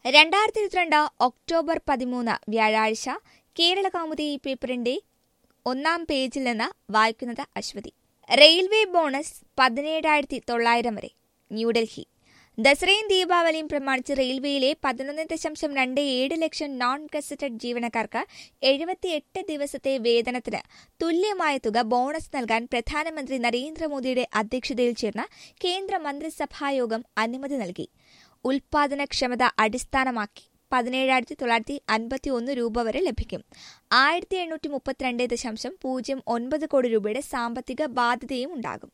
രണ്ടായിരത്തി ഇരുപത്തിരണ്ട് ഒക്ടോബർ പതിമൂന്ന് വ്യാഴാഴ്ച കേരള കൗമുദി പേപ്പറിന്റെ ഒന്നാം പേജിൽ നിന്ന് വായിക്കുന്നത് അശ്വതി റെയിൽവേ ബോണസ് പതിനേഴായിരത്തി തൊള്ളായിരം വരെ ന്യൂഡൽഹി ദസറയും ദീപാവലിയും പ്രമാണിച്ച് റെയിൽവേയിലെ പതിനൊന്ന് ദശാംശം രണ്ട് ഏഴ് ലക്ഷം നോൺ ഗസറ്റഡ് ജീവനക്കാർക്ക് എഴുപത്തിയെട്ട് ദിവസത്തെ വേതനത്തിന് തുല്യമായ തുക ബോണസ് നൽകാൻ പ്രധാനമന്ത്രി നരേന്ദ്രമോദിയുടെ അധ്യക്ഷതയിൽ ചേർന്ന കേന്ദ്ര മന്ത്രിസഭായോഗം അനുമതി നൽകി ഉൽപാദനക്ഷമത അടിസ്ഥാനമാക്കി പതിനേഴായിരത്തി തൊള്ളായിരത്തി അൻപത്തി ഒന്ന് രൂപ വരെ ലഭിക്കും ആയിരത്തി എണ്ണൂറ്റി മുപ്പത്തിരണ്ട് ദശാംശം പൂജ്യം ഒൻപത് കോടി രൂപയുടെ സാമ്പത്തിക ബാധ്യതയും ഉണ്ടാകും